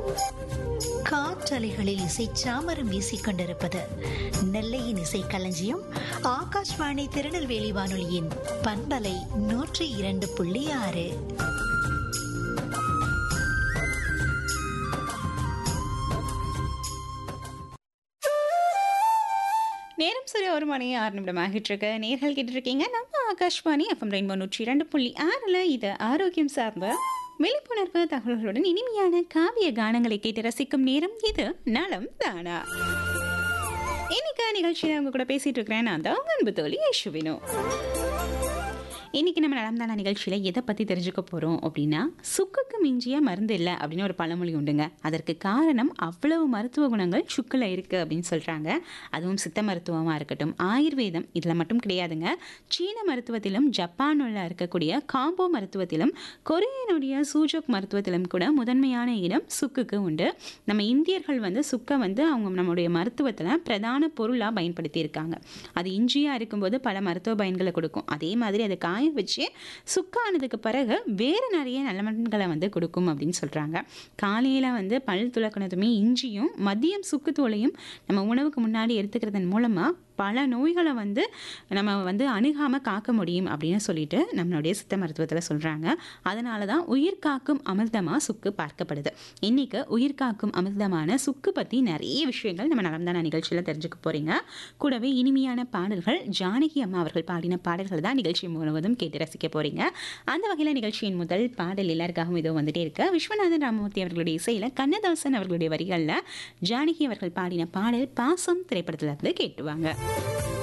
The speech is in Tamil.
காற்றலைகளில் இசை சாமரம் வீசிக் கொண்டிருப்பது நெல்லையின் இசை களஞ்சியம் ஆகாஷ்வாணி திருநெல்வேலி வானொலியின் பண்பலை நூற்றி இரண்டு புள்ளி ஆறு நேரம் சரி ஒரு மணி ஆறு நிமிடம் ஆகிட்டு இருக்கு நேர்கள் கேட்டிருக்கீங்க நம்ம ஆகாஷ்வாணி எஃப்எம் ரெயின்போ நூற்றி இரண்டு புள்ளி ஆறில் இது ஆரோக்கியம் சார்ந்த விழிப்புணர்வு தகவல்களுடன் இனிமையான காவிய கானங்களை கேட்டு ரசிக்கும் நேரம் இது நலம் தானா இன்னைக்கு நிகழ்ச்சியில் அவங்க கூட பேசிட்டு இருக்கிறேன் நான் தான் அன்பு தோழி யேசுவினோ இன்னைக்கு நம்ம நடந்தான நிகழ்ச்சியில் எதை பற்றி தெரிஞ்சுக்க போகிறோம் அப்படின்னா சுக்குக்கு மிஞ்சிய மருந்து இல்லை அப்படின்னு ஒரு பழமொழி உண்டுங்க அதற்கு காரணம் அவ்வளவு மருத்துவ குணங்கள் சுக்கில் இருக்குது அப்படின்னு சொல்கிறாங்க அதுவும் சித்த மருத்துவமாக இருக்கட்டும் ஆயுர்வேதம் இதில் மட்டும் கிடையாதுங்க சீன மருத்துவத்திலும் ஜப்பானில் இருக்கக்கூடிய காம்போ மருத்துவத்திலும் கொரியனுடைய சூஜோக் மருத்துவத்திலும் கூட முதன்மையான இடம் சுக்குக்கு உண்டு நம்ம இந்தியர்கள் வந்து சுக்கை வந்து அவங்க நம்முடைய மருத்துவத்தில் பிரதான பொருளாக பயன்படுத்தியிருக்காங்க அது இஞ்சியாக இருக்கும்போது பல மருத்துவ பயன்களை கொடுக்கும் அதே மாதிரி அதை காய வச்சு சுக்கானதுக்கு பிறகு வேறு நிறைய நலமன்களை வந்து கொடுக்கும் அப்படின்னு சொல்கிறாங்க காலையில் வந்து பல் துளக்கினதுமே இஞ்சியும் மதியம் சுக்குத்தூளையும் நம்ம உணவுக்கு முன்னாடி எடுத்துக்கிறதன் மூலமாக பல நோய்களை வந்து நம்ம வந்து அணுகாமல் காக்க முடியும் அப்படின்னு சொல்லிட்டு நம்மளுடைய சித்த மருத்துவத்தில் சொல்கிறாங்க அதனால தான் உயிர் காக்கும் அமிர்தமாக சுக்கு பார்க்கப்படுது இன்றைக்கி உயிர் காக்கும் அமிர்தமான சுக்கு பற்றி நிறைய விஷயங்கள் நம்ம நடந்தான நிகழ்ச்சியில் தெரிஞ்சுக்க போகிறீங்க கூடவே இனிமையான பாடல்கள் ஜானகி அம்மா அவர்கள் பாடின பாடல்கள் தான் நிகழ்ச்சி முழுவதும் கேட்டு ரசிக்க போகிறீங்க அந்த வகையில் நிகழ்ச்சியின் முதல் பாடல் எல்லாருக்காகவும் இதோ வந்துட்டே இருக்கு விஸ்வநாதன் ராமமூர்த்தி அவர்களுடைய இசையில் கண்ணதாசன் அவர்களுடைய வரிகளில் ஜானகி அவர்கள் பாடின பாடல் பாசம் திரைப்படத்தில் இருந்து கேட்டுவாங்க